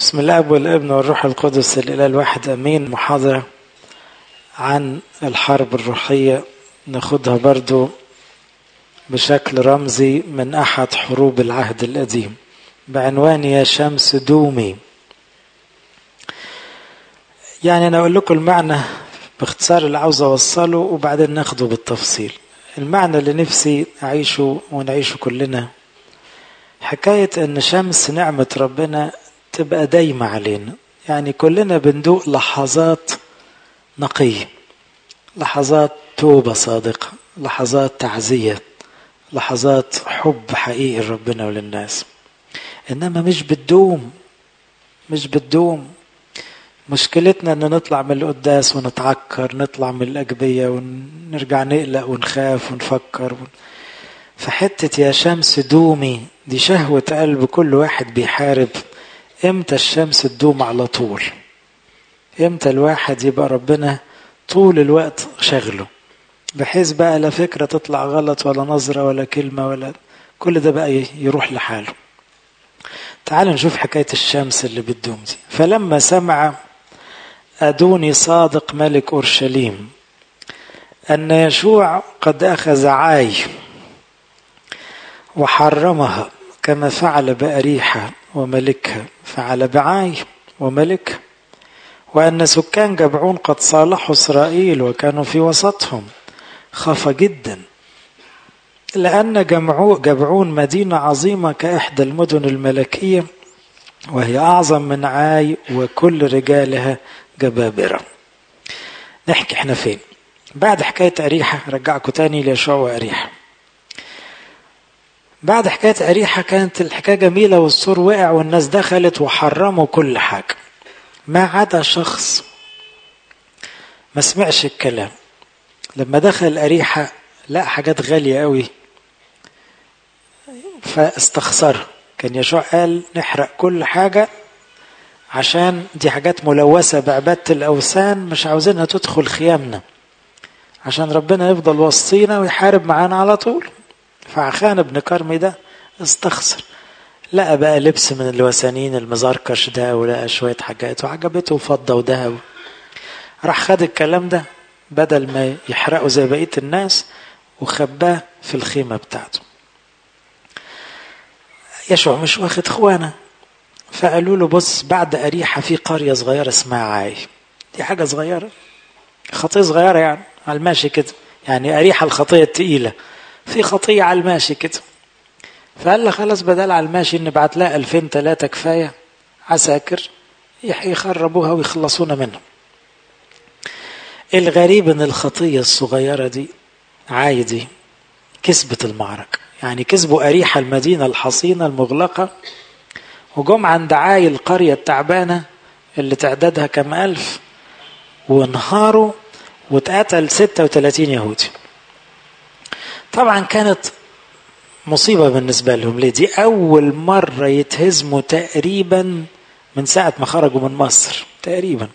بسم الله والابن والروح القدس الإله الواحد أمين محاضرة عن الحرب الروحية ناخدها برضو بشكل رمزي من أحد حروب العهد القديم بعنوان يا شمس دومي يعني أنا أقول لكم المعنى باختصار اللي عاوز أوصله وبعدين ناخده بالتفصيل المعنى اللي نفسي أعيشه ونعيشه كلنا حكاية أن شمس نعمة ربنا تبقى دايمة علينا يعني كلنا بندوق لحظات نقية لحظات توبة صادقة لحظات تعزية لحظات حب حقيقي لربنا وللناس إنما مش بتدوم مش بتدوم مشكلتنا ان نطلع من القداس ونتعكر نطلع من الأجبية ونرجع نقلق ونخاف ونفكر ون... فحتة يا شمس دومي دي شهوة قلب كل واحد بيحارب امتى الشمس تدوم على طول امتى الواحد يبقى ربنا طول الوقت شغله بحيث بقى لا فكرة تطلع غلط ولا نظرة ولا كلمة ولا كل ده بقى يروح لحاله تعال نشوف حكاية الشمس اللي بتدوم دي فلما سمع أدوني صادق ملك أورشليم أن يشوع قد أخذ عاي وحرمها كما فعل بأريحة وملكها فعل بعاي وملكها وأن سكان جبعون قد صالحوا إسرائيل وكانوا في وسطهم خاف جدا لأن جمعو جبعون مدينة عظيمة كإحدى المدن الملكية وهي أعظم من عاي وكل رجالها جبابرة نحكي احنا فين بعد حكاية أريحة رجعكم تاني ليشوع وأريحة بعد حكاية أريحة كانت الحكاية جميلة والسور وقع والناس دخلت وحرموا كل حاجة ما عدا شخص ما سمعش الكلام لما دخل أريحة لقى حاجات غالية قوي فاستخسرها كان يشوع قال نحرق كل حاجة عشان دي حاجات ملوثة بعبادة الأوثان مش عاوزينها تدخل خيامنا عشان ربنا يفضل وسطينا ويحارب معانا على طول فعخان ابن كرمي ده استخسر لقى بقى لبس من الوثنيين المزركش ده ولقى شوية حاجات وعجبته فضة وذهب راح خد الكلام ده بدل ما يحرقه زي بقية الناس وخباه في الخيمة بتاعته يشوع مش واخد خوانة فقالوا له بص بعد أريحة في قرية صغيرة اسمها عاي دي حاجة صغيرة خطية صغيرة يعني على الماشي كده يعني أريحة الخطية التقيلة في خطية على الماشي كده فقال له خلاص بدل على الماشي نبعت لها ألفين ثلاثة كفاية عساكر يخربوها ويخلصونا منهم الغريب ان الخطية الصغيرة دي عايدي كسبت المعركة يعني كسبوا أريحة المدينة الحصينة المغلقة وجم عند عاي القرية التعبانة اللي تعدادها كم ألف وانهاروا واتقتل 36 يهودي طبعا كانت مصيبة بالنسبة لهم ليه دي أول مرة يتهزموا تقريبا من ساعة ما خرجوا من مصر تقريبا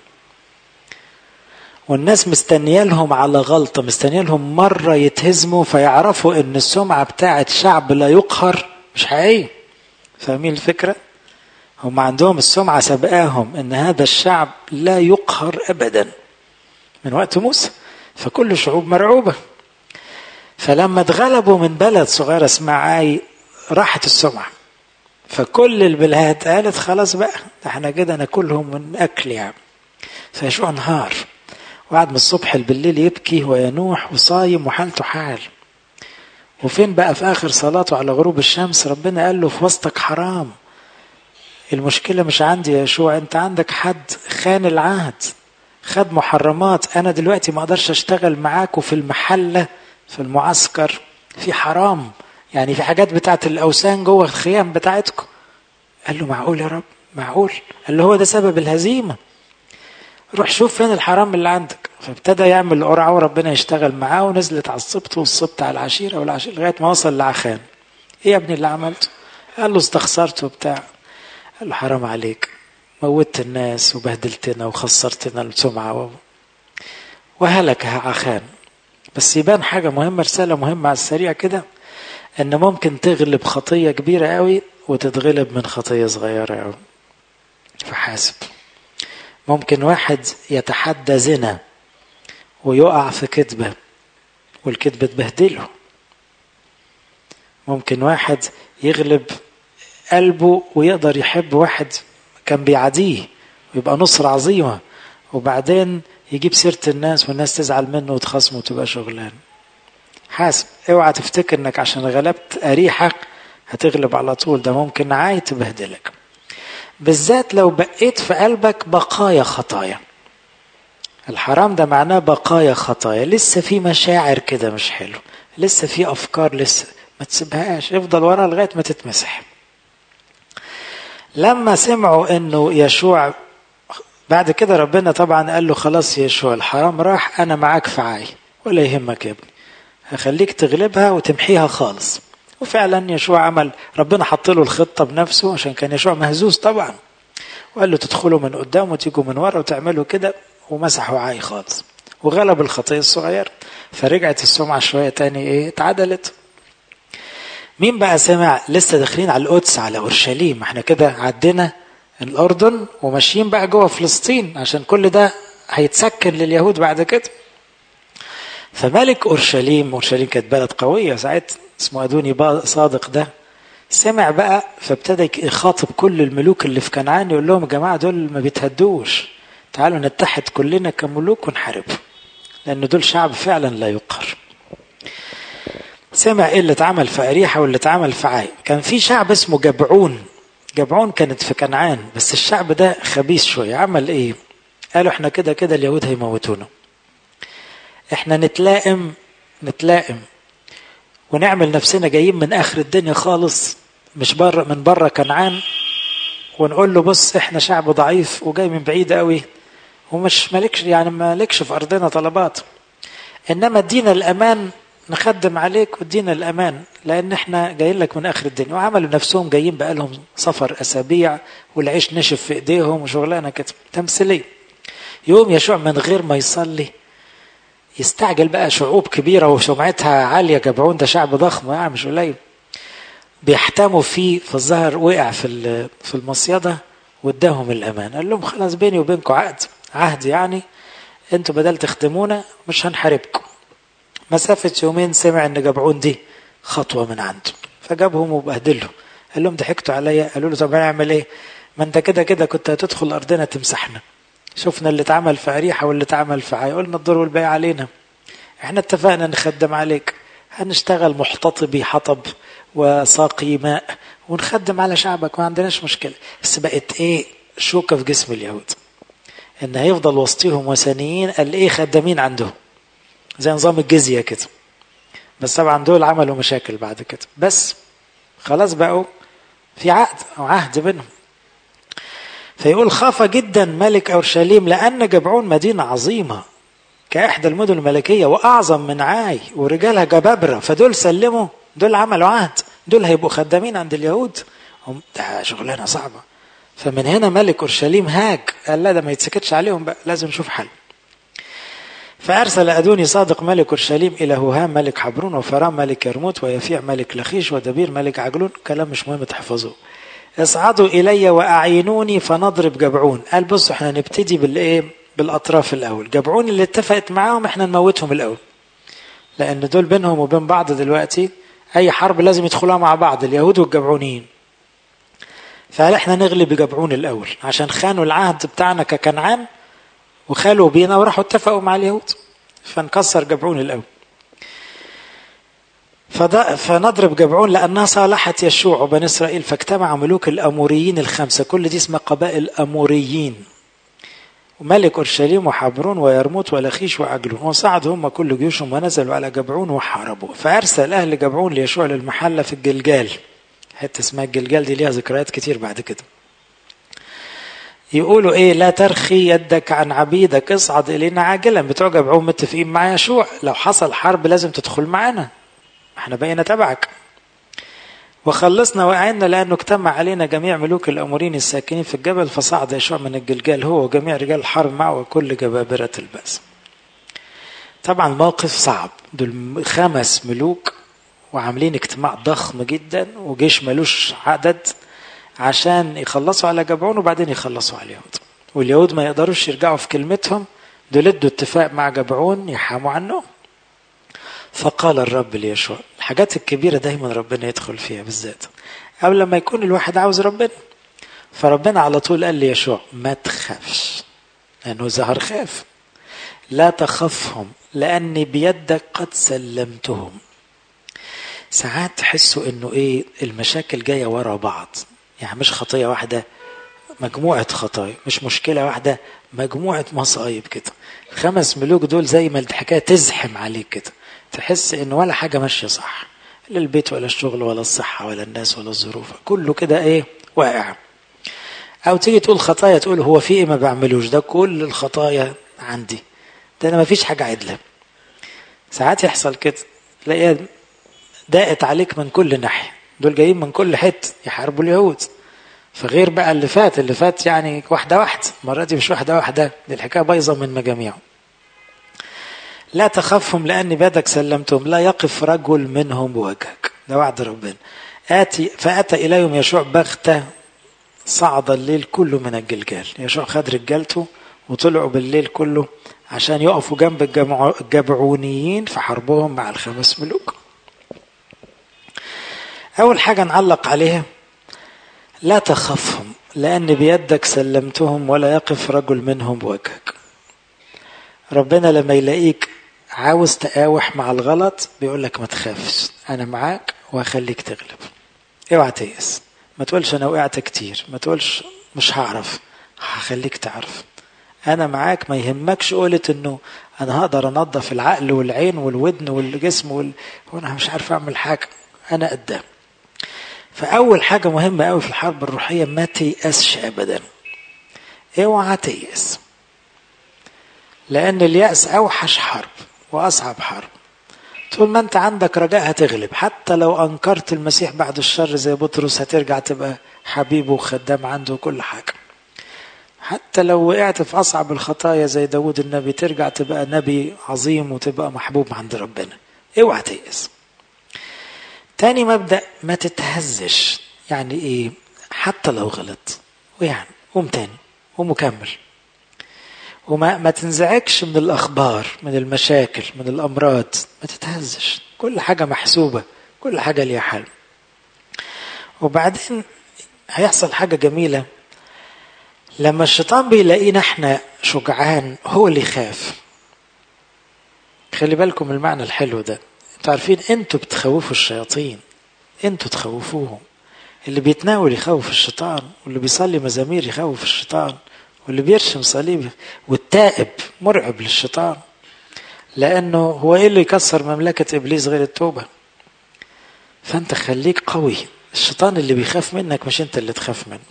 والناس مستنية لهم على غلطة مستنية لهم مرة يتهزموا فيعرفوا ان السمعة بتاعت شعب لا يقهر مش حقيقية فاهمين الفكرة هم عندهم السمعة سبقاهم ان هذا الشعب لا يقهر ابدا من وقت موسى فكل شعوب مرعوبة فلما اتغلبوا من بلد صغيرة اسمها عاي راحت السمعة فكل البلاد قالت خلاص بقى احنا كده ناكلهم من اكل يعني فيشوع انهار وقعد من الصبح بالليل يبكي وينوح وصايم وحالته حال وفين بقى في اخر صلاته على غروب الشمس ربنا قال له في وسطك حرام المشكله مش عندي يا يشوع انت عندك حد خان العهد خد محرمات انا دلوقتي ما اقدرش اشتغل معاكوا في المحله في المعسكر في حرام يعني في حاجات بتاعت الاوثان جوه الخيام بتاعتكم قال له معقول يا رب معقول قال له هو ده سبب الهزيمه روح شوف فين الحرام اللي عندك فابتدى يعمل قرعه وربنا يشتغل معاه ونزلت على السبط والسبط على العشيره والعشيره لغايه ما وصل لعخان ايه يا ابني اللي عملته؟ قال له استخسرت وبتاع قال له حرام عليك موتت الناس وبهدلتنا وخسرتنا السمعه و... وهلك عخان بس يبان حاجه مهمه رساله مهمه على السريع كده ان ممكن تغلب خطيه كبيره قوي وتتغلب من خطيه صغيره قوي في حاسب ممكن واحد يتحدى زنا ويقع في كذبة والكذبة تبهدله ممكن واحد يغلب قلبه ويقدر يحب واحد كان بيعاديه ويبقى نصرة عظيمة وبعدين يجيب سيرة الناس والناس تزعل منه وتخصمه وتبقى شغلان حاسب اوعى تفتكر انك عشان غلبت أريحة هتغلب على طول ده ممكن عاي تبهدلك بالذات لو بقيت في قلبك بقايا خطايا الحرام ده معناه بقايا خطايا لسه في مشاعر كده مش حلو لسه في افكار لسه ما تسيبهاش افضل ورا لغايه ما تتمسح لما سمعوا انه يشوع بعد كده ربنا طبعا قال له خلاص يشوع الحرام راح انا معاك في عاي ولا يهمك يا ابني هخليك تغلبها وتمحيها خالص وفعلا يشوع عمل ربنا حط له الخطه بنفسه عشان كان يشوع مهزوز طبعا وقال له تدخلوا من قدام وتيجوا من ورا وتعملوا كده ومسحوا عاي خالص وغلب الخطيه الصغيره فرجعت السمعه شويه تاني ايه اتعدلت مين بقى سمع لسه داخلين على القدس على اورشليم احنا كده عدينا الاردن وماشيين بقى جوه فلسطين عشان كل ده هيتسكن لليهود بعد كده فملك اورشليم اورشليم كانت بلد قويه ساعتها اسمه ادوني صادق ده سمع بقى فابتدى يخاطب كل الملوك اللي في كنعان يقول لهم يا جماعه دول ما بيتهدوش تعالوا نتحد كلنا كملوك ونحاربهم لان دول شعب فعلا لا يقهر سمع ايه اللي اتعمل في اريحه واللي اتعمل في عاي كان في شعب اسمه جبعون جبعون كانت في كنعان بس الشعب ده خبيث شويه عمل ايه قالوا احنا كده كده اليهود هيموتونا احنا نتلائم نتلائم ونعمل نفسنا جايين من اخر الدنيا خالص مش بره من بره كنعان ونقول له بص احنا شعب ضعيف وجاي من بعيد قوي ومش مالكش يعني مالكش في ارضنا طلبات انما ادينا الامان نخدم عليك وادينا الامان لان احنا جايين لك من اخر الدنيا وعملوا نفسهم جايين بقى لهم سفر اسابيع والعيش نشف في ايديهم وشغلانه كده تمثيليه يوم يشوع من غير ما يصلي يستعجل بقى شعوب كبيرة وسمعتها عالية جبعون ده شعب ضخم يعني مش قليل بيحتموا فيه فالظهر وقع في في المصيدة واداهم الأمان قال لهم خلاص بيني وبينكم عقد عهد يعني انتوا بدل تخدمونا مش هنحاربكم مسافة يومين سمع ان جبعون دي خطوة من عنده فجابهم وبهدلهم قال لهم ضحكتوا عليا قالوا له طب هنعمل ايه ما انت كده كده كنت هتدخل ارضنا تمسحنا شفنا اللي اتعمل في أريحة واللي اتعمل في عاي قلنا الدور والباقي علينا احنا اتفقنا نخدم عليك هنشتغل محتطبي حطب وساقي ماء ونخدم على شعبك ما عندناش مشكلة بس بقت ايه شوكة في جسم اليهود ان هيفضل وسطيهم وثنيين قال ايه خدامين عندهم زي نظام الجزية كده بس طبعا دول عملوا مشاكل بعد كده بس خلاص بقوا في عقد او عهد بينهم فيقول خاف جدا ملك اورشليم لان جبعون مدينه عظيمه كاحدى المدن الملكيه واعظم من عاي ورجالها جبابره فدول سلموا دول عملوا عهد دول هيبقوا خدامين عند اليهود هم ده شغلانه صعبه فمن هنا ملك اورشليم هاج قال لا ده ما يتسكتش عليهم بقى لازم نشوف حل فأرسل أدوني صادق ملك أورشليم إلى هوهام ملك حبرون وفرام ملك يرموت ويفيع ملك لخيش ودبير ملك عجلون كلام مش مهم تحفظوه اصعدوا إلي وأعينوني فنضرب جبعون قال بصوا احنا نبتدي بالإيه بالأطراف الأول جبعون اللي اتفقت معاهم احنا نموتهم الأول لأن دول بينهم وبين بعض دلوقتي أي حرب لازم يدخلوها مع بعض اليهود والجبعونيين فقال احنا نغلب جبعون الأول عشان خانوا العهد بتاعنا ككنعان وخالوا بينا وراحوا اتفقوا مع اليهود فنكسر جبعون الأول فنضرب جبعون لأنها صالحت يشوع وبني إسرائيل فاجتمع ملوك الأموريين الخمسة كل دي اسمها قبائل أموريين وملك أورشليم وحبرون ويرموت ولخيش وعجلون وصعدوا هم كل جيوشهم ونزلوا على جبعون وحاربوا فأرسل أهل جبعون ليشوع للمحلة في الجلجال حتة اسمها الجلجال دي ليها ذكريات كتير بعد كده يقولوا ايه لا ترخي يدك عن عبيدك اصعد الينا عاجلا بتوع جبعون متفقين مع يشوع لو حصل حرب لازم تدخل معانا احنا بقينا تبعك وخلصنا وقعنا لانه اجتمع علينا جميع ملوك الامورين الساكنين في الجبل فصعد يشوع من الجلجال هو وجميع رجال الحرب معه وكل جبابره الباس طبعا موقف صعب دول خمس ملوك وعاملين اجتماع ضخم جدا وجيش ملوش عدد عشان يخلصوا على جبعون وبعدين يخلصوا على اليهود واليهود ما يقدروش يرجعوا في كلمتهم دول ادوا اتفاق مع جبعون يحاموا عنهم فقال الرب ليشوع الحاجات الكبيرة دايما ربنا يدخل فيها بالذات قبل لما يكون الواحد عاوز ربنا فربنا على طول قال لي يشوع ما تخافش لأنه ظهر خاف لا تخفهم لأني بيدك قد سلمتهم ساعات تحسوا انه ايه المشاكل جايه ورا بعض يعني مش خطيه واحده مجموعه خطايا مش مشكله واحده مجموعه مصايب كده الخمس ملوك دول زي ما الحكايه تزحم عليك كده تحس ان ولا حاجه ماشيه صح لا البيت ولا الشغل ولا الصحه ولا الناس ولا الظروف كله كده ايه واقع او تيجي تقول خطايا تقول هو في ايه ما بعملوش ده كل الخطايا عندي ده انا ما فيش حاجه عدله ساعات يحصل كده تلاقيها ضاقت عليك من كل ناحيه دول جايين من كل حته يحاربوا اليهود فغير بقى اللي فات اللي فات يعني واحده واحده المره دي مش واحده واحده دي الحكايه بايظه من مجاميعهم لا تخافهم لاني بيدك سلمتهم لا يقف رجل منهم بوجهك ده وعد ربنا آتي فأتى إليهم يشوع بغتة صعد الليل كله من الجلجال يشوع خد رجالته وطلعوا بالليل كله عشان يقفوا جنب الجبعونيين في حربهم مع الخمس ملوك أول حاجة نعلق عليها لا تخفهم لأن بيدك سلمتهم ولا يقف رجل منهم بوجهك ربنا لما يلاقيك عاوز تقاوح مع الغلط بيقول لك ما تخافش أنا معاك وهخليك تغلب اوعى تيأس ما تقولش أنا وقعت كتير ما تقولش مش هعرف هخليك تعرف أنا معاك ما يهمكش قولة إنه أنا هقدر أنظف العقل والعين والودن والجسم وال... وأنا مش عارف أعمل حاجة أنا قدام فأول حاجة مهمة أوي في الحرب الروحية ما تيأسش أبدا اوعى تيأس لأن اليأس أوحش حرب وأصعب حرب طول ما أنت عندك رجاء هتغلب حتى لو أنكرت المسيح بعد الشر زي بطرس هترجع تبقى حبيبه وخدام عنده كل حاجة حتى لو وقعت في أصعب الخطايا زي داود النبي ترجع تبقى نبي عظيم وتبقى محبوب عند ربنا اوعى تيأس تاني مبدأ ما تتهزش يعني ايه حتى لو غلط ويعني قوم تاني قوم وكمل وما ما تنزعجش من الأخبار من المشاكل من الأمراض ما تتهزش كل حاجة محسوبة كل حاجة ليها حل وبعدين هيحصل حاجة جميلة لما الشيطان بيلاقينا احنا شجعان هو اللي يخاف خلي بالكم المعنى الحلو ده انتوا عارفين انتوا بتخوفوا الشياطين انتوا تخوفوهم اللي بيتناول يخوف الشيطان واللي بيصلي مزامير يخوف الشيطان واللي بيرشم صليب والتائب مرعب للشيطان لانه هو ايه اللي يكسر مملكه ابليس غير التوبه فانت خليك قوي الشيطان اللي بيخاف منك مش انت اللي تخاف منه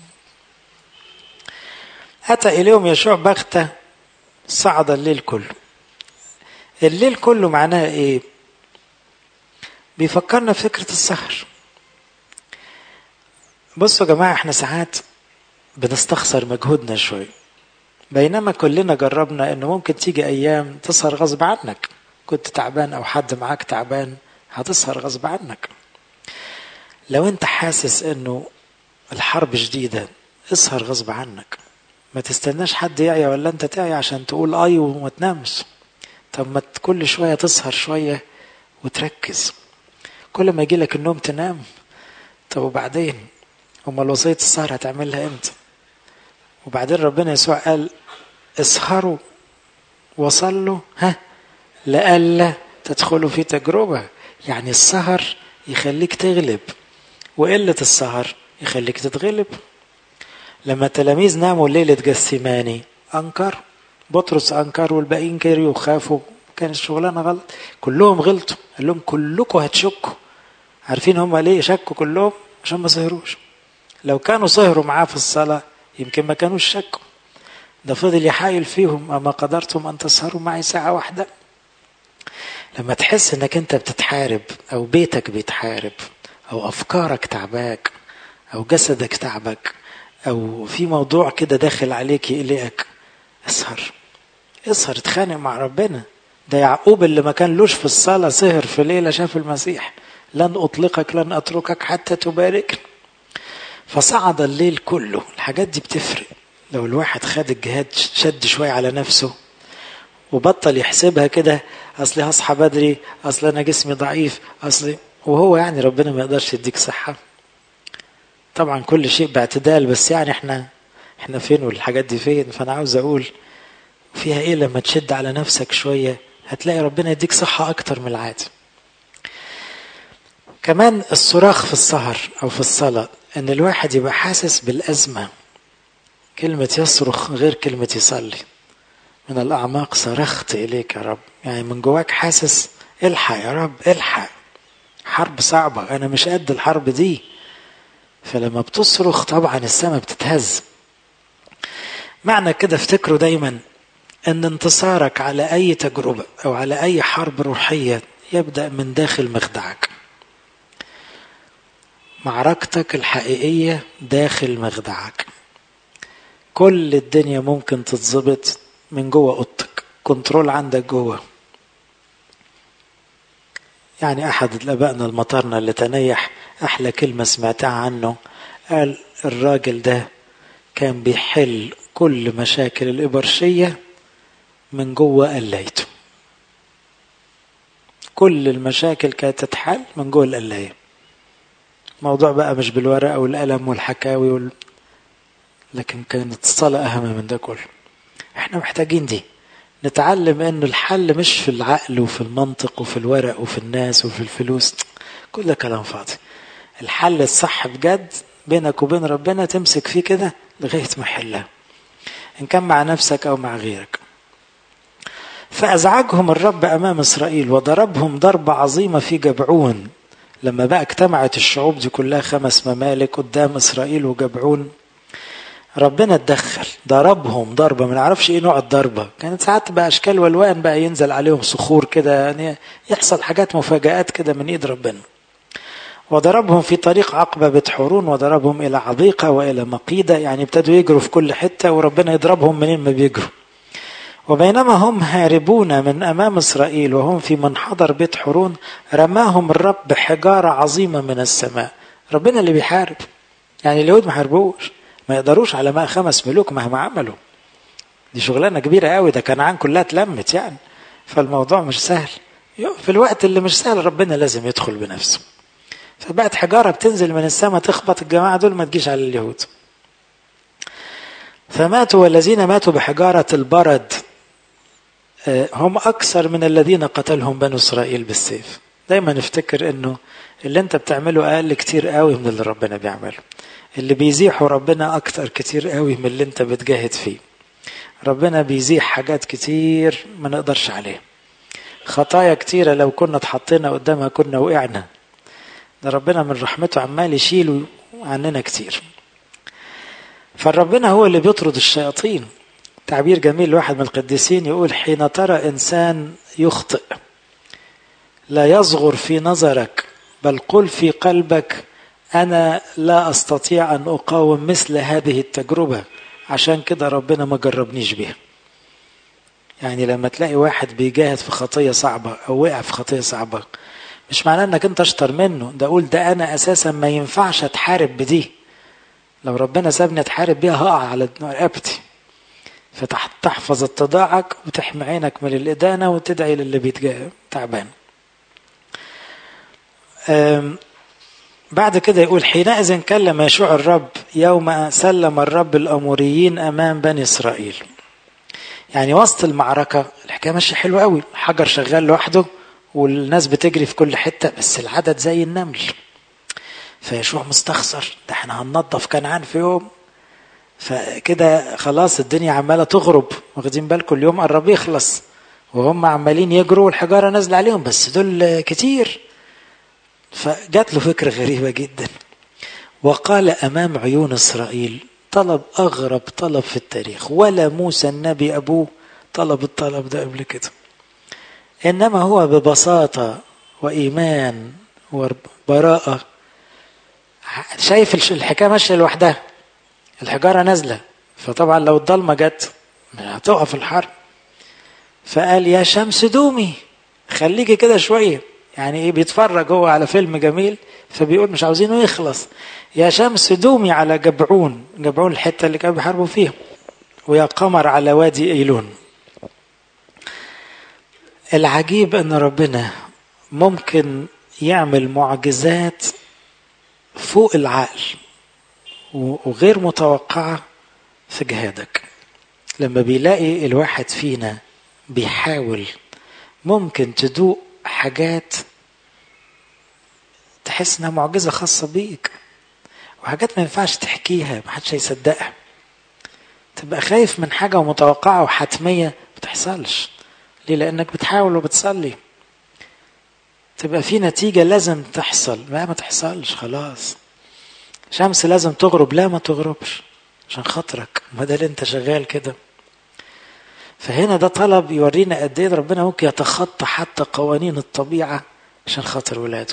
اتى اليهم يشوع بغته صعد الليل كله الليل كله معناها ايه بيفكرنا في فكرة السهر بصوا يا جماعة احنا ساعات بنستخسر مجهودنا شوي بينما كلنا جربنا انه ممكن تيجي ايام تسهر غصب عنك كنت تعبان او حد معاك تعبان هتسهر غصب عنك لو انت حاسس انه الحرب جديدة اسهر غصب عنك ما تستناش حد يعيا ولا انت تعيا عشان تقول اي وما تنامش طب ما كل شوية تسهر شوية وتركز كل ما يجي لك النوم تنام طب وبعدين امال وصية السهر هتعملها امتى وبعدين ربنا يسوع قال اسهروا وصلوا ها لئلا تدخلوا في تجربة يعني السهر يخليك تغلب وقلة السهر يخليك تتغلب لما التلاميذ ناموا ليلة جسيماني أنكر بطرس أنكر والباقيين كانوا وخافوا كانت الشغلانة غلط كلهم غلطوا قال لهم كلكم هتشكوا عارفين هم ليه شكوا كلهم عشان ما سهروش لو كانوا سهروا معاه في الصلاة يمكن ما كانوش شكوا ده فضل يحايل فيهم أما قدرتم أن تسهروا معي ساعة واحدة لما تحس انك انت بتتحارب او بيتك بيتحارب او افكارك تعباك او جسدك تعبك او في موضوع كده داخل عليك يقلقك اسهر اسهر اتخانق مع ربنا ده يعقوب اللي ما كان لوش في الصلاة سهر في ليلة شاف المسيح لن أطلقك لن أتركك حتى تبارك فصعد الليل كله الحاجات دي بتفرق لو الواحد خد الجهاد شد شوية على نفسه وبطل يحسبها كده اصلي هصحى بدري اصل انا جسمي ضعيف اصلي وهو يعني ربنا ما يقدرش يديك صحة طبعا كل شيء باعتدال بس يعني احنا احنا فين والحاجات دي فين فانا عاوز اقول فيها ايه لما تشد على نفسك شوية هتلاقي ربنا يديك صحة اكتر من العادي كمان الصراخ في السهر او في الصلاة ان الواحد يبقى حاسس بالازمة كلمة يصرخ غير كلمة يصلي من الأعماق صرخت إليك يا رب يعني من جواك حاسس الحق يا رب الحق حرب صعبة أنا مش قد الحرب دي فلما بتصرخ طبعا السماء بتتهز معنى كده افتكروا دايما أن انتصارك على أي تجربة أو على أي حرب روحية يبدأ من داخل مخدعك معركتك الحقيقية داخل مخدعك كل الدنيا ممكن تتظبط من جوه اوضتك كنترول عندك جوه يعني احد الابائنا المطرنا اللي تنيح احلى كلمه سمعتها عنه قال الراجل ده كان بيحل كل مشاكل الابرشيه من جوه قلايته كل المشاكل كانت تتحل من جوه القلايه موضوع بقى مش بالورقه والقلم والحكاوي وال... لكن كانت الصلاه اهم من ده كله احنا محتاجين دي نتعلم ان الحل مش في العقل وفي المنطق وفي الورق وفي الناس وفي الفلوس كل ده كلام فاضي الحل الصح بجد بينك وبين ربنا تمسك فيه كده لغايه ما يحلها ان كان مع نفسك او مع غيرك فازعجهم الرب امام اسرائيل وضربهم ضربه عظيمه في جبعون لما بقى اجتمعت الشعوب دي كلها خمس ممالك قدام اسرائيل وجبعون ربنا اتدخل ضربهم ضربه ما نعرفش ايه نوع الضربه كانت ساعات بقى اشكال والوان بقى ينزل عليهم صخور كده يعني يحصل حاجات مفاجات كده من ايد ربنا وضربهم في طريق عقبة بيت حورون وضربهم إلى عضيقة وإلى مقيدة يعني ابتدوا يجروا في كل حتة وربنا يضربهم منين ما بيجروا وبينما هم هاربون من أمام إسرائيل وهم في منحدر بيت حورون رماهم الرب بحجارة عظيمة من السماء ربنا اللي بيحارب يعني اليهود ما حاربوش ما يقدروش على ما خمس ملوك مهما عملوا دي شغلانة كبيرة قوي ده كنعان كلها اتلمت يعني فالموضوع مش سهل في الوقت اللي مش سهل ربنا لازم يدخل بنفسه فبقت حجارة بتنزل من السماء تخبط الجماعة دول ما تجيش على اليهود فماتوا والذين ماتوا بحجارة البرد هم أكثر من الذين قتلهم بنو إسرائيل بالسيف دايما نفتكر انه اللي انت بتعمله اقل كتير قوي من اللي ربنا بيعمله اللي بيزيحوا ربنا اكتر كتير قوي من اللي انت بتجاهد فيه ربنا بيزيح حاجات كتير ما نقدرش عليها خطايا كتيرة لو كنا اتحطينا قدامها كنا وقعنا ده ربنا من رحمته عمال يشيل عننا كتير فالربنا هو اللي بيطرد الشياطين تعبير جميل لواحد من القديسين يقول حين ترى إنسان يخطئ لا يصغر في نظرك بل قل في قلبك أنا لا أستطيع أن أقاوم مثل هذه التجربة عشان كده ربنا ما جربنيش بيها يعني لما تلاقي واحد بيجاهد في خطية صعبة أو وقع في خطية صعبة مش معناه انك انت اشطر منه ده اقول ده انا اساسا ما ينفعش اتحارب بدي لو ربنا سابني اتحارب بيها هقع على رقبتي فتحفظ اتضاعك وتحمي عينك من الإدانة وتدعي للي بيتجاه تعبان بعد كده يقول حينئذ كلم يشوع الرب يوم سلم الرب الأموريين أمام بني إسرائيل يعني وسط المعركة الحكاية ماشية حلوة قوي حجر شغال لوحده والناس بتجري في كل حتة بس العدد زي النمل فيشوع مستخسر ده احنا هننظف كنعان في يوم فكده خلاص الدنيا عمالة تغرب واخدين بالكم اليوم قرب يخلص وهم عمالين يجروا والحجارة نازلة عليهم بس دول كتير فجات له فكرة غريبة جدا وقال أمام عيون إسرائيل طلب أغرب طلب في التاريخ ولا موسى النبي أبوه طلب الطلب ده قبل كده إنما هو ببساطة وإيمان وبراءة شايف الحكاية ماشية لوحدها الحجارة نازلة فطبعا لو الضلمة جت هتقف الحرب فقال يا شمس دومي خليكي كده شوية يعني ايه بيتفرج هو على فيلم جميل فبيقول مش عاوزينه يخلص يا شمس دومي على جبعون جبعون الحتة اللي كانوا بيحاربوا فيها ويا قمر على وادي ايلون العجيب ان ربنا ممكن يعمل معجزات فوق العقل وغير متوقعة في جهادك لما بيلاقي الواحد فينا بيحاول ممكن تدوق حاجات تحس انها معجزة خاصة بيك وحاجات ما ينفعش تحكيها محدش هيصدقها تبقى خايف من حاجة ومتوقعة وحتمية ما بتحصلش ليه لأنك بتحاول وبتصلي تبقى في نتيجة لازم تحصل ما ما تحصلش خلاص شمس لازم تغرب لا ما تغربش عشان خاطرك ما ده اللي انت شغال كده فهنا ده طلب يورينا قد ايه ربنا ممكن يتخطى حتى قوانين الطبيعة عشان خاطر ولاده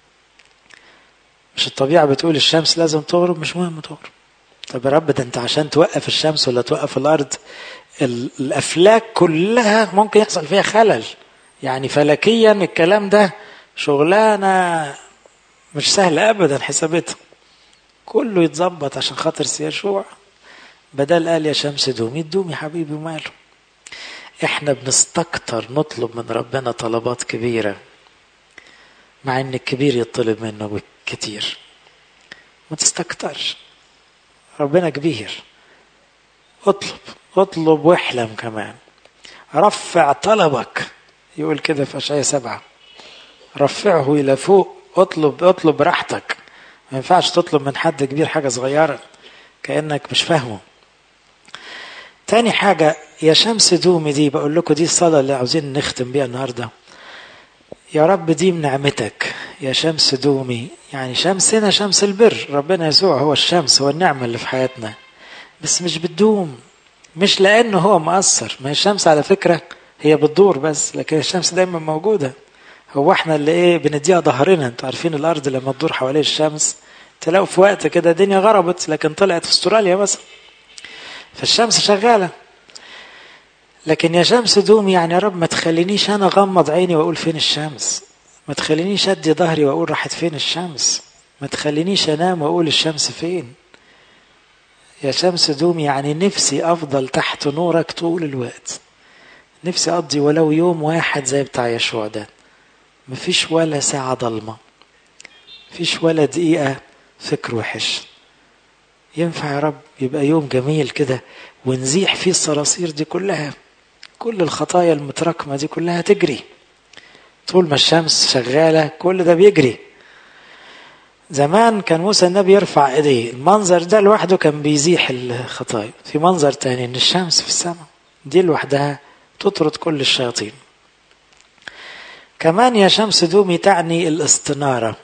مش الطبيعة بتقول الشمس لازم تغرب مش مهم تغرب طب يا رب ده انت عشان توقف الشمس ولا توقف الارض الافلاك كلها ممكن يحصل فيها خلل يعني فلكيا الكلام ده شغلانه مش سهله ابدا حسابتها كله يتظبط عشان خاطر يشوع بدل قال يا شمس دومي تدوم يا حبيبي وماله احنا بنستكتر نطلب من ربنا طلبات كبيره مع ان الكبير يطلب منه كتير ما تستكترش ربنا كبير اطلب اطلب واحلم كمان رفع طلبك يقول كده في اشعياء سبعة رفعه الى فوق اطلب اطلب راحتك ما ينفعش تطلب من حد كبير حاجة صغيرة كأنك مش فاهمه تاني حاجة يا شمس دومي دي بقول لكم دي الصلاة اللي عاوزين نختم بيها النهاردة يا رب دي من نعمتك يا شمس دومي يعني شمسنا شمس البر ربنا يسوع هو الشمس هو النعمة اللي في حياتنا بس مش بتدوم مش لأنه هو مقصر ما هي الشمس على فكرة هي بتدور بس لكن الشمس دايما موجودة هو احنا اللي ايه بنديها ظهرنا انتوا عارفين الارض لما تدور حوالين الشمس تلاقوا في وقت كده الدنيا غربت لكن طلعت في استراليا مثلا فالشمس شغالة لكن يا شمس دوم يعني يا رب ما تخلينيش انا اغمض عيني واقول فين الشمس ما تخلينيش ادي ظهري واقول راحت فين الشمس ما تخلينيش انام واقول الشمس فين يا شمس دوم يعني نفسي افضل تحت نورك طول الوقت نفسي اقضي ولو يوم واحد زي بتاع يشوع ده مفيش ولا ساعة ضلمة مفيش ولا دقيقة فكر وحش ينفع يا رب يبقى يوم جميل كده ونزيح فيه الصراصير دي كلها كل الخطايا المتراكمة دي كلها تجري طول ما الشمس شغالة كل ده بيجري زمان كان موسى النبي يرفع ايديه المنظر ده لوحده كان بيزيح الخطايا في منظر تاني ان الشمس في السماء دي لوحدها تطرد كل الشياطين كمان يا شمس دومي تعني الاستنارة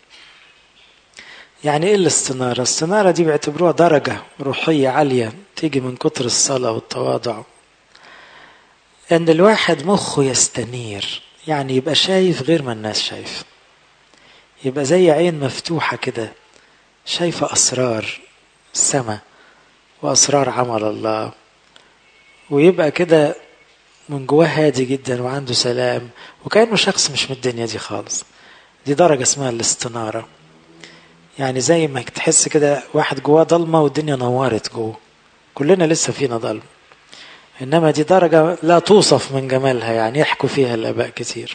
يعني ايه الاستنارة الاستنارة دي بيعتبروها درجة روحية عالية تيجي من كتر الصلاة والتواضع ان الواحد مخه يستنير يعني يبقى شايف غير ما الناس شايف يبقى زي عين مفتوحة كده شايفة أسرار السماء وأسرار عمل الله ويبقى كده من جواه هادي جدا وعنده سلام وكأنه شخص مش من الدنيا دي خالص دي درجة اسمها الاستنارة يعني زي ما تحس كده واحد جواه ضلمة والدنيا نورت جوه كلنا لسه فينا ضلمة إنما دي درجة لا توصف من جمالها يعني يحكوا فيها الآباء كتير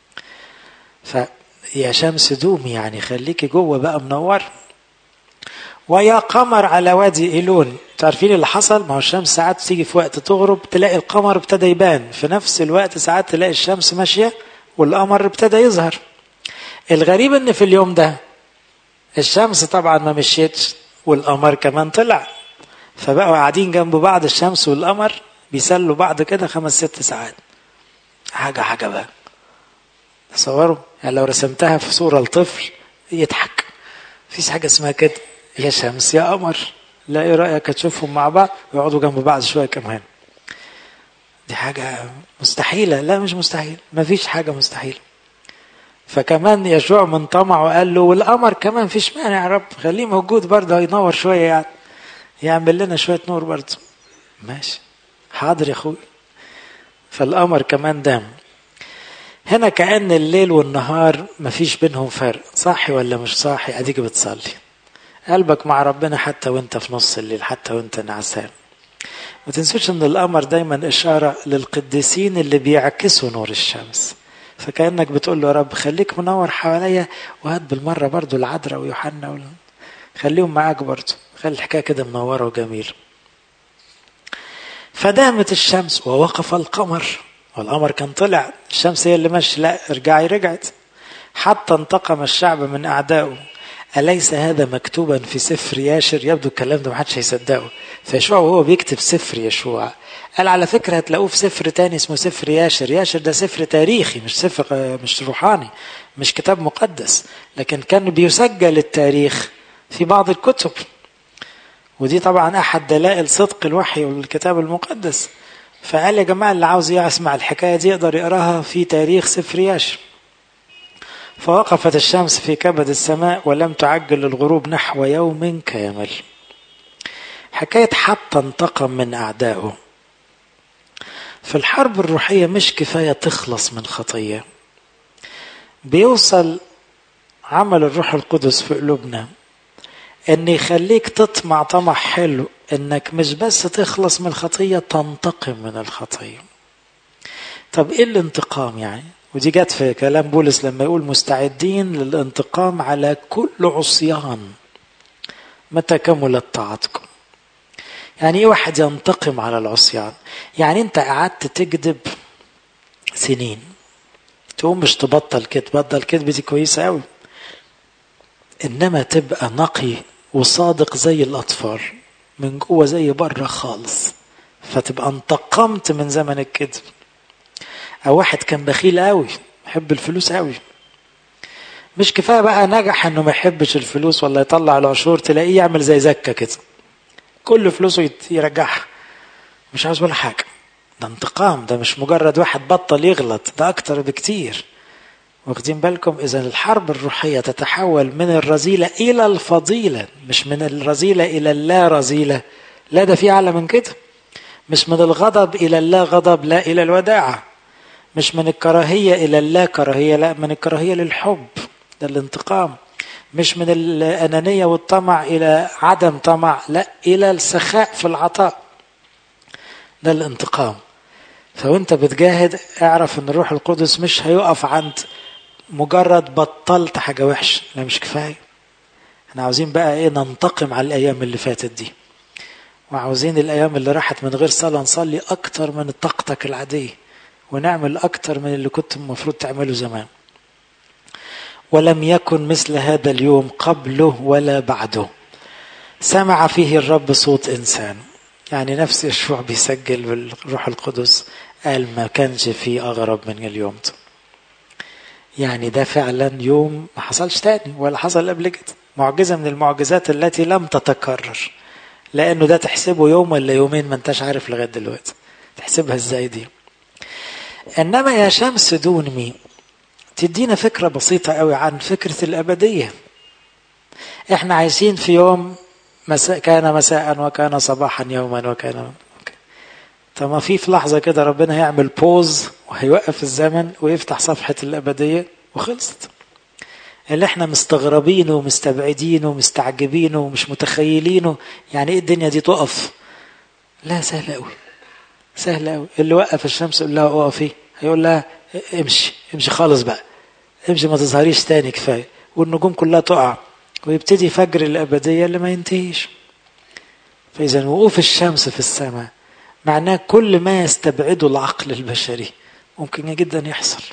فيا شمس دومي يعني خليكي جوه بقى منور ويا قمر على وادي إيلون تعرفين اللي حصل ما هو الشمس ساعات تيجي في وقت تغرب تلاقي القمر ابتدى يبان في نفس الوقت ساعات تلاقي الشمس ماشية والقمر ابتدى يظهر الغريب ان في اليوم ده الشمس طبعا ما مشيتش والقمر كمان طلع فبقوا قاعدين جنب بعض الشمس والقمر بيسلوا بعض كده خمس ست ساعات حاجة حاجة بقى تصوروا يعني لو رسمتها في صورة لطفل يضحك مفيش حاجة اسمها كده يا شمس يا قمر لا ايه رأيك تشوفهم مع بعض ويقعدوا جنب بعض شوية كمان دي حاجة مستحيلة لا مش مستحيل مفيش حاجة مستحيلة فكمان يشوع من طمعه وقال له والقمر كمان فيش مانع يا رب خليه موجود برضه هينور شوية يعني يعمل لنا شوية نور برضه ماشي حاضر يا اخوي فالقمر كمان دام هنا كأن الليل والنهار مفيش بينهم فرق صاحي ولا مش صاحي اديك بتصلي قلبك مع ربنا حتى وانت في نص الليل حتى وانت نعسان ما تنسوش ان القمر دايما اشاره للقديسين اللي بيعكسوا نور الشمس فكانك بتقول له يا رب خليك منور حواليا وهات بالمره برضو العذراء ويوحنا ولا خليهم معاك برضو خلي الحكايه كده منوره وجميله فدامت الشمس ووقف القمر والقمر كان طلع الشمس هي اللي ماشي لا ارجعي رجعت حتى انتقم الشعب من اعدائه أليس هذا مكتوبا في سفر ياشر يبدو الكلام ده محدش هيصدقه فيشوع وهو بيكتب سفر يشوع قال على فكرة هتلاقوه في سفر تاني اسمه سفر ياشر ياشر ده سفر تاريخي مش سفر مش روحاني مش كتاب مقدس لكن كان بيسجل التاريخ في بعض الكتب ودي طبعا أحد دلائل صدق الوحي والكتاب المقدس فقال يا جماعة اللي عاوز يسمع الحكاية دي يقدر يقراها في تاريخ سفر ياشر فوقفت الشمس في كبد السماء ولم تعجل الغروب نحو يوم كامل حكاية حتى انتقم من أعدائه في الحرب الروحية مش كفاية تخلص من خطية بيوصل عمل الروح القدس في قلوبنا ان يخليك تطمع طمع حلو انك مش بس تخلص من الخطية تنتقم من الخطية طب ايه الانتقام يعني ودي جت في كلام بولس لما يقول مستعدين للانتقام على كل عصيان متى كملت طاعتكم يعني ايه واحد ينتقم على العصيان يعني انت قعدت تكذب سنين تقوم مش تبطل كده تبطل كذب دي كويسه قوي انما تبقى نقي وصادق زي الاطفال من جوه زي بره خالص فتبقى انتقمت من زمن الكذب او واحد كان بخيل قوي يحب الفلوس قوي مش كفايه بقى نجح انه ما يحبش الفلوس ولا يطلع العشور تلاقيه يعمل زي زكه كده كل فلوسه يرجعها مش عاوز ولا حاجه ده انتقام ده مش مجرد واحد بطل يغلط ده اكتر بكتير واخدين بالكم اذا الحرب الروحيه تتحول من الرذيله الى الفضيله مش من الرذيله الى اللا رذيله لا ده في اعلى من كده مش من الغضب الى اللا غضب لا الى الوداعه مش من الكراهيه الى اللا كراهيه لا من الكراهيه للحب ده الانتقام مش من الانانيه والطمع الى عدم طمع لا الى السخاء في العطاء ده الانتقام فوانت بتجاهد اعرف ان الروح القدس مش هيقف عند مجرد بطلت حاجة وحشة لا مش كفاية احنا عاوزين بقى ايه ننتقم على الايام اللي فاتت دي وعاوزين الايام اللي راحت من غير صلاة نصلي اكتر من طاقتك العادية ونعمل اكتر من اللي كنت المفروض تعمله زمان ولم يكن مثل هذا اليوم قبله ولا بعده سمع فيه الرب صوت انسان يعني نفس يشوع بيسجل بالروح القدس قال ما كانش فيه اغرب من اليوم ده يعني ده فعلا يوم ما حصلش تاني ولا حصل قبل كده معجزة من المعجزات التي لم تتكرر لأنه ده تحسبه يوم ولا يومين ما انتش عارف لغاية دلوقتي تحسبها ازاي دي إنما يا شمس دون مين تدينا فكرة بسيطة قوي عن فكرة الأبدية احنا عايشين في يوم مساء كان مساء وكان صباحا يوما وكان طب ما في في لحظة كده ربنا هيعمل بوز وهيوقف الزمن ويفتح صفحة الأبدية وخلصت اللي احنا مستغربينه ومستبعدينه ومستعجبينه ومش متخيلينه يعني ايه الدنيا دي تقف لا سهلة قوي سهلة قوي اللي وقف الشمس يقول لها اقفي هيقول لها امشي امشي خالص بقى امشي ما تظهريش تاني كفاية والنجوم كلها تقع ويبتدي فجر الأبدية اللي ما ينتهيش فإذا وقوف الشمس في السماء معناه كل ما يستبعده العقل البشري ممكن جدا يحصل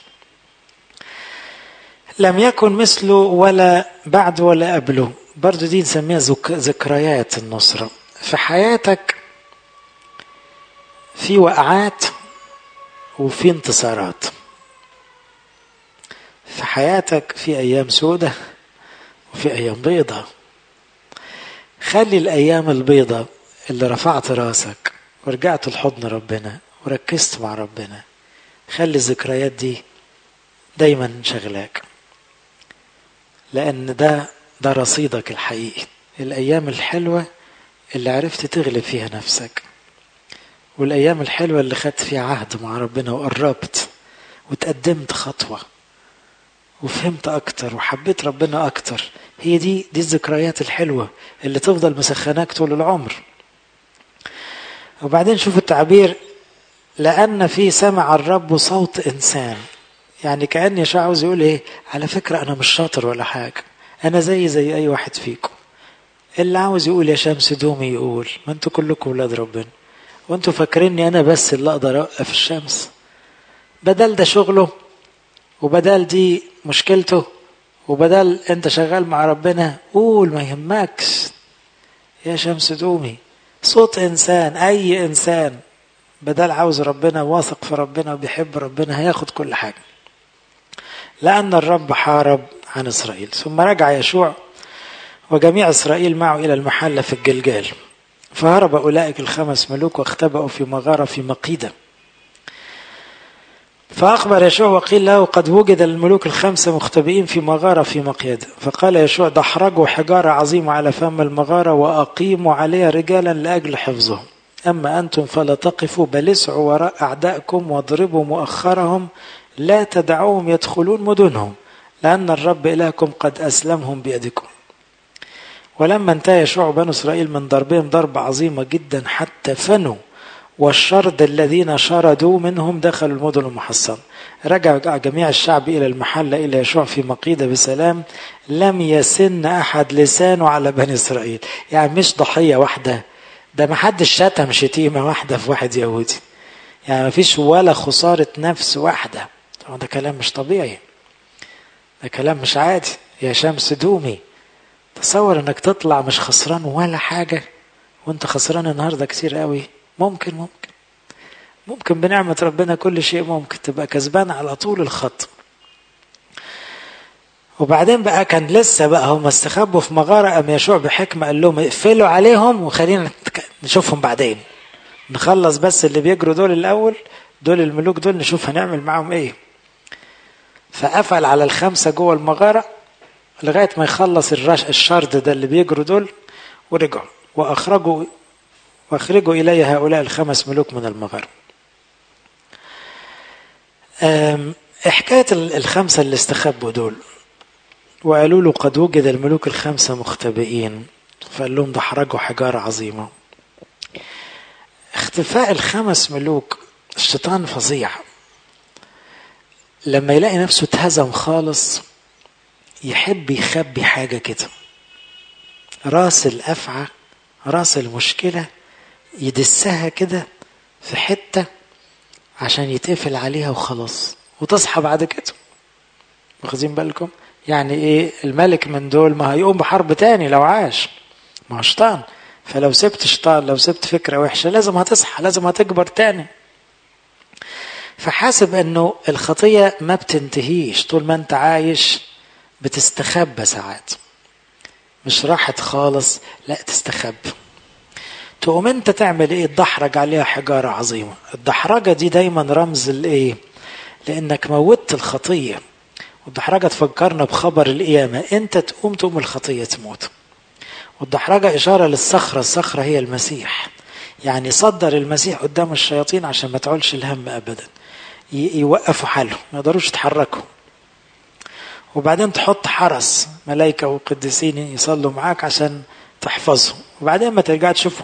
لم يكن مثله ولا بعد ولا قبله برضو دي نسميها ذكريات النصرة في حياتك في وقعات وفي انتصارات في حياتك في أيام سودة وفي أيام بيضة خلي الأيام البيضة اللي رفعت راسك ورجعت لحضن ربنا وركزت مع ربنا خلي الذكريات دي دايما شغلاك لأن ده ده رصيدك الحقيقي الأيام الحلوة اللي عرفت تغلب فيها نفسك والأيام الحلوة اللي خدت فيها عهد مع ربنا وقربت وتقدمت خطوة وفهمت أكتر وحبيت ربنا أكتر هي دي دي الذكريات الحلوة اللي تفضل مسخناك طول العمر وبعدين شوف التعبير لأن في سمع الرب صوت إنسان يعني كأن يشاء عاوز يقول إيه على فكرة أنا مش شاطر ولا حاجة أنا زي زي أي واحد فيكم اللي عاوز يقول يا شمس دومي يقول ما انتوا كلكم ولاد ربنا وانتوا فاكريني أنا بس اللي أقدر أوقف الشمس بدل ده شغله وبدل دي مشكلته وبدل انت شغال مع ربنا قول ما يهمكش يا شمس دومي صوت انسان اي انسان بدل عاوز ربنا واثق في ربنا وبيحب ربنا هياخد كل حاجه لان الرب حارب عن اسرائيل ثم رجع يشوع وجميع اسرائيل معه الى المحله في الجلجال فهرب اولئك الخمس ملوك واختبأوا في مغاره في مقيده فأخبر يشوع وقيل له قد وجد الملوك الخمسة مختبئين في مغارة في مقيدة فقال يشوع دحرجوا حجارة عظيمة على فم المغارة وأقيموا عليها رجالا لأجل حفظهم أما أنتم فلا تقفوا بل اسعوا وراء أعدائكم واضربوا مؤخرهم لا تدعوهم يدخلون مدنهم لأن الرب إلهكم قد أسلمهم بيدكم ولما انتهى يشوع بنو إسرائيل من ضربهم ضربة عظيمة جدا حتى فنوا والشرد الذين شردوا منهم دخلوا المدن المحصنة رجع جميع الشعب إلى المحلة إلى يشوع في مقيدة بسلام لم يسن أحد لسانه على بني إسرائيل يعني مش ضحية واحدة ده ما حدش شتم شتيمة واحدة في واحد يهودي يعني ما فيش ولا خسارة نفس واحدة طبعا ده كلام مش طبيعي ده كلام مش عادي يا شمس دومي تصور انك تطلع مش خسران ولا حاجة وانت خسران النهاردة كتير قوي ممكن ممكن ممكن بنعمة ربنا كل شيء ممكن تبقى كسبان على طول الخط وبعدين بقى كان لسه بقى هم استخبوا في مغارة أم يشوع بحكمة قال لهم اقفلوا عليهم وخلينا نشوفهم بعدين نخلص بس اللي بيجروا دول الأول دول الملوك دول نشوف هنعمل معاهم ايه فقفل على الخمسة جوه المغارة لغاية ما يخلص الرش الشرد ده اللي بيجروا دول ورجعوا وأخرجوا واخرجوا إلي هؤلاء الخمس ملوك من المغارة حكاية الخمسة اللي استخبوا دول وقالوا له قد وجد الملوك الخمسة مختبئين فقال لهم ده حرجوا حجارة عظيمة اختفاء الخمس ملوك الشيطان فظيع لما يلاقي نفسه اتهزم خالص يحب يخبي حاجة كده راس الأفعى راس المشكلة يدسها كده في حتة عشان يتقفل عليها وخلاص وتصحى بعد كده واخدين بالكم يعني ايه الملك من دول ما هيقوم بحرب تاني لو عاش ما هو شيطان فلو سبت شيطان لو سبت فكرة وحشة لازم هتصحى لازم هتكبر تاني فحاسب انه الخطية ما بتنتهيش طول ما انت عايش بتستخبى ساعات مش راحت خالص لا تستخبى تقوم انت تعمل ايه تدحرج عليها حجارة عظيمة الدحرجة دي دايما رمز الايه لانك موتت الخطية والدحرجة تفكرنا بخبر القيامة انت تقوم تقوم الخطية تموت والدحرجة اشارة للصخرة الصخرة هي المسيح يعني صدر المسيح قدام الشياطين عشان ما تعولش الهم ابدا يوقفوا حالهم ما يقدروش يتحركوا وبعدين تحط حرس ملائكة وقديسين يصلوا معاك عشان تحفظهم وبعدين ما ترجع تشوفهم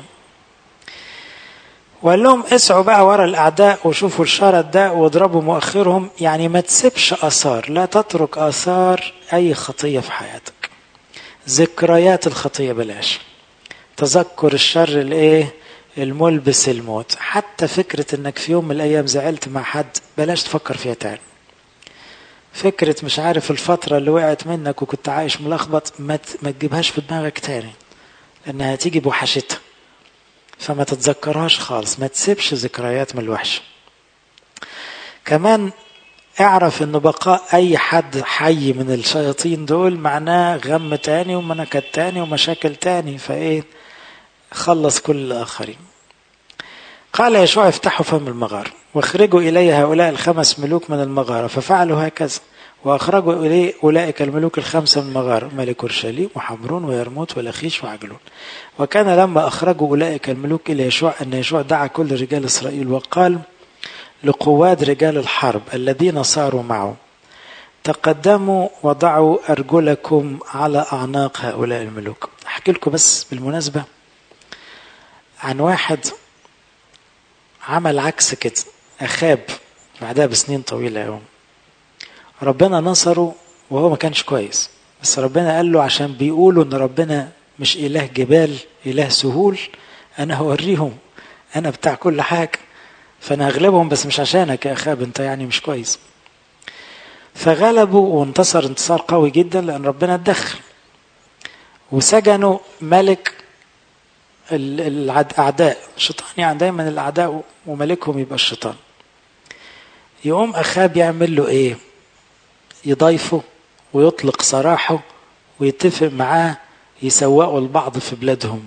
وقال لهم اسعوا بقى ورا الاعداء وشوفوا الشرد ده واضربوا مؤخرهم يعني ما تسيبش اثار لا تترك اثار اي خطيه في حياتك ذكريات الخطيه بلاش تذكر الشر الايه الملبس الموت حتى فكرة انك في يوم من الايام زعلت مع حد بلاش تفكر فيها تاني فكرة مش عارف الفترة اللي وقعت منك وكنت عايش ملخبط ما ما تجيبهاش في دماغك تاني لانها هتيجي بوحشتها فما تتذكرهاش خالص ما تسيبش ذكريات من الوحشة كمان اعرف ان بقاء اي حد حي من الشياطين دول معناه غم تاني ومنكد تاني ومشاكل تاني فايه خلص كل الاخرين قال يشوع افتحوا فم المغارة واخرجوا إلي هؤلاء الخمس ملوك من المغارة ففعلوا هكذا وأخرجوا إليه أولئك الملوك الخمسة من المغارة ملك أورشليم وحمرون ويرموت والأخيش وعجلون وكان لما أخرجوا أولئك الملوك إلى يشوع أن يشوع دعا كل رجال إسرائيل وقال لقواد رجال الحرب الذين صاروا معه تقدموا وضعوا أرجلكم على أعناق هؤلاء الملوك أحكي لكم بس بالمناسبة عن واحد عمل عكس كده أخاب بعدها بسنين طويلة يوم ربنا نصره وهو ما كانش كويس بس ربنا قال له عشان بيقولوا ان ربنا مش اله جبال اله سهول انا هوريهم انا بتاع كل حاجه فانا هغلبهم بس مش عشانك يا اخاب انت يعني مش كويس فغلبوا وانتصر انتصار قوي جدا لان ربنا اتدخل وسجنوا ملك الاعداء الشيطان يعني دايما الاعداء وملكهم يبقى الشيطان يقوم اخاب يعمل له ايه يضيفه ويطلق سراحه ويتفق معاه يسوقوا البعض في بلادهم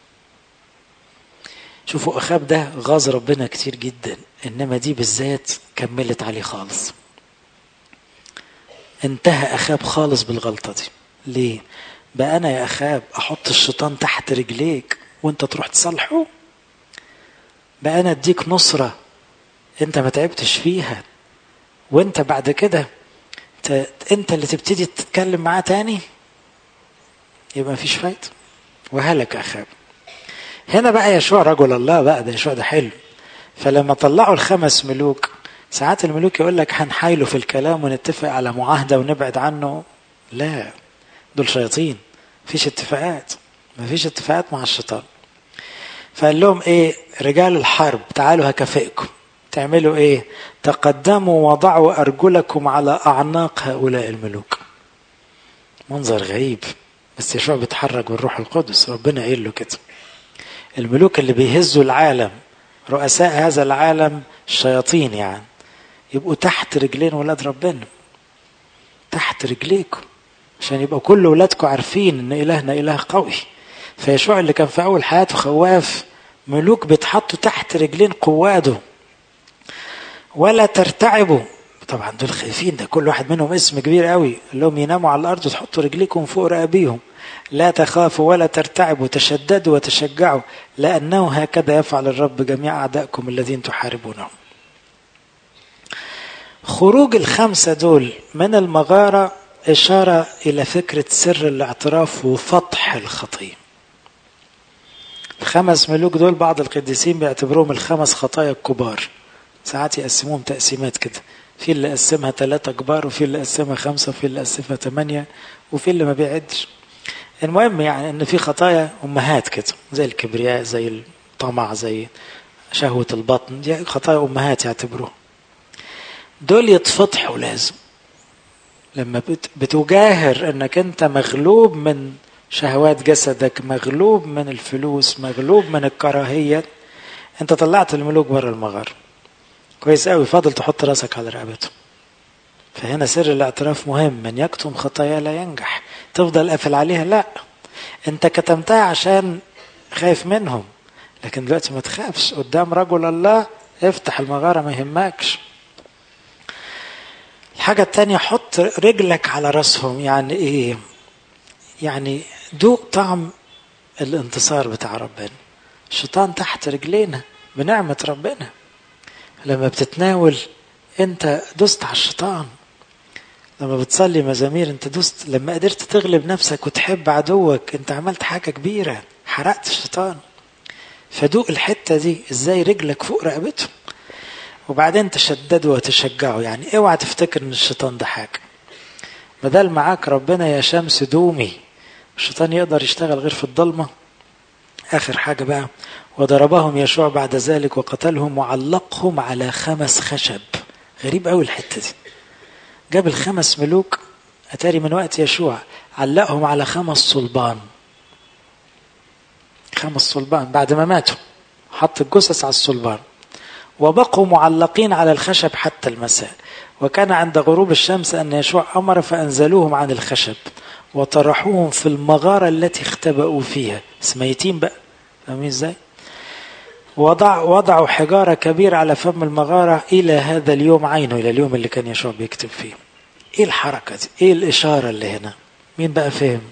شوفوا أخاب ده غاظ ربنا كتير جدا إنما دي بالذات كملت عليه خالص انتهى أخاب خالص بالغلطة دي ليه؟ بقى أنا يا أخاب أحط الشيطان تحت رجليك وأنت تروح تصلحه بقى أنا أديك نصرة أنت ما تعبتش فيها وأنت بعد كده انت اللي تبتدي تتكلم معاه تاني يبقى مفيش فايده وهلك اخاب هنا بقى يشوع رجل الله بقى ده يشوع ده حلو فلما طلعوا الخمس ملوك ساعات الملوك يقول لك هنحايله في الكلام ونتفق على معاهده ونبعد عنه لا دول شياطين مفيش اتفاقات مفيش اتفاقات مع الشيطان فقال لهم ايه رجال الحرب تعالوا هكافئكم تعملوا ايه تقدموا وضعوا ارجلكم على اعناق هؤلاء الملوك منظر غريب بس يشوع بيتحرك بالروح القدس ربنا قايل له كده الملوك اللي بيهزوا العالم رؤساء هذا العالم الشياطين يعني يبقوا تحت رجلين ولاد ربنا تحت رجليكم عشان يبقى كل ولادكم عارفين ان الهنا اله قوي فيشوع اللي كان في اول حياته خواف ملوك بيتحطوا تحت رجلين قواده ولا ترتعبوا طبعا دول خايفين ده كل واحد منهم اسم كبير قوي لهم يناموا على الارض وتحطوا رجليكم فوق رقابيهم لا تخافوا ولا ترتعبوا تشددوا وتشجعوا لانه هكذا يفعل الرب جميع اعدائكم الذين تحاربونهم خروج الخمسه دول من المغاره اشاره الى فكره سر الاعتراف وفتح الخطيه الخمس ملوك دول بعض القديسين بيعتبروهم الخمس خطايا الكبار ساعات يقسموهم تقسيمات كده في اللي قسمها ثلاثة كبار وفي اللي قسمها خمسة وفي اللي قسمها ثمانية وفي اللي ما بيعدش المهم يعني ان في خطايا امهات كده زي الكبرياء زي الطمع زي شهوة البطن دي خطايا امهات يعتبروها دول يتفضحوا لازم لما بتجاهر انك انت مغلوب من شهوات جسدك مغلوب من الفلوس مغلوب من الكراهية انت طلعت الملوك بره المغار كويس قوي فاضل تحط راسك على رقبته فهنا سر الاعتراف مهم من يكتم خطايا لا ينجح تفضل قافل عليها لا انت كتمتها عشان خايف منهم لكن دلوقتي ما تخافش قدام رجل الله افتح المغارة ما يهمكش الحاجة التانية حط رجلك على راسهم يعني ايه يعني دوق طعم الانتصار بتاع ربنا الشيطان تحت رجلينا بنعمة ربنا لما بتتناول انت دست على الشيطان لما بتصلي مزامير انت دست لما قدرت تغلب نفسك وتحب عدوك انت عملت حاجة كبيرة حرقت الشيطان فدوق الحتة دي ازاي رجلك فوق رقبته وبعدين تشددوا وتشجعوا يعني اوعى تفتكر ان الشيطان ده حاجة بدل معاك ربنا يا شمس دومي الشيطان يقدر يشتغل غير في الضلمة آخر حاجة بقى وضربهم يشوع بعد ذلك وقتلهم وعلقهم على خمس خشب غريب قوي الحتة دي جاب الخمس ملوك أتاري من وقت يشوع علقهم على خمس صلبان خمس صلبان بعد ما ماتوا حط الجثث على الصلبان وبقوا معلقين على الخشب حتى المساء وكان عند غروب الشمس أن يشوع أمر فأنزلوهم عن الخشب وطرحوهم في المغارة التي اختبأوا فيها سميتين بقى فاهمين ازاي؟ وضع وضعوا حجارة كبيرة على فم المغارة إلى هذا اليوم عينه إلى اليوم اللي كان يشوع بيكتب فيه إيه الحركة دي؟ إيه الإشارة اللي هنا؟ مين بقى فهم؟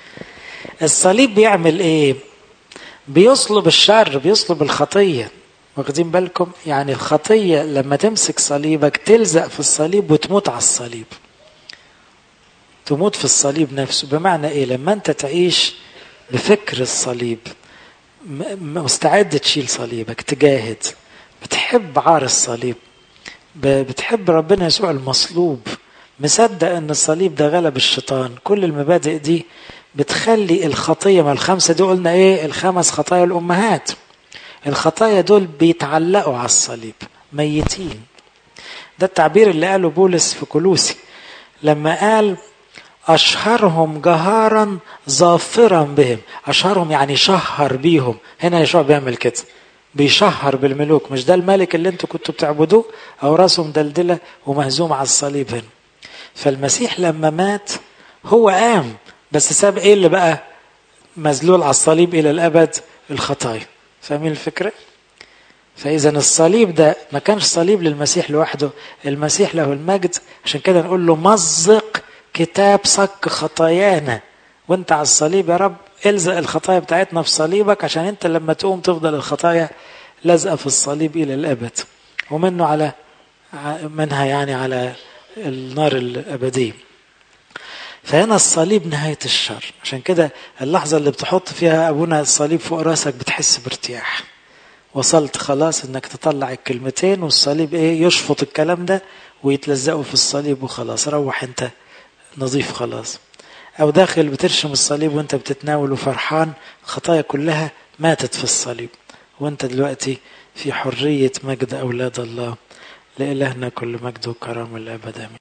الصليب بيعمل إيه؟ بيصلب الشر بيصلب الخطية واخدين بالكم يعني الخطية لما تمسك صليبك تلزق في الصليب وتموت على الصليب تموت في الصليب نفسه بمعنى ايه لما انت تعيش بفكر الصليب مستعد تشيل صليبك تجاهد بتحب عار الصليب بتحب ربنا يسوع المصلوب مصدق ان الصليب ده غلب الشيطان كل المبادئ دي بتخلي الخطيه ما الخمسه دول قلنا ايه الخمس خطايا الامهات الخطايا دول بيتعلقوا على الصليب ميتين ده التعبير اللي قاله بولس في كلوسي لما قال أشهرهم جهارا ظافرا بهم أشهرهم يعني شهر بيهم هنا يشوع بيعمل كده بيشهر بالملوك مش ده الملك اللي انتوا كنتوا بتعبدوه أو راسه مدلدلة ومهزوم على الصليب هنا فالمسيح لما مات هو قام بس ساب ايه اللي بقى مذلول على الصليب الى الابد الخطايا فاهمين الفكره فاذا الصليب ده ما كانش صليب للمسيح لوحده المسيح له المجد عشان كده نقول له مزق كتاب صك خطايانا وانت على الصليب يا رب الزق الخطايا بتاعتنا في صليبك عشان انت لما تقوم تفضل الخطايا لازقه في الصليب الى الابد ومنه على منها يعني على النار الابديه فهنا الصليب نهايه الشر عشان كده اللحظه اللي بتحط فيها ابونا الصليب فوق راسك بتحس بارتياح وصلت خلاص انك تطلع الكلمتين والصليب ايه يشفط الكلام ده ويتلزقوا في الصليب وخلاص روح انت نظيف خلاص او داخل بترشم الصليب وانت بتتناول وفرحان خطايا كلها ماتت في الصليب وانت دلوقتي في حرية مجد أولاد الله لإلهنا كل مجد وكرامة الأبد آمين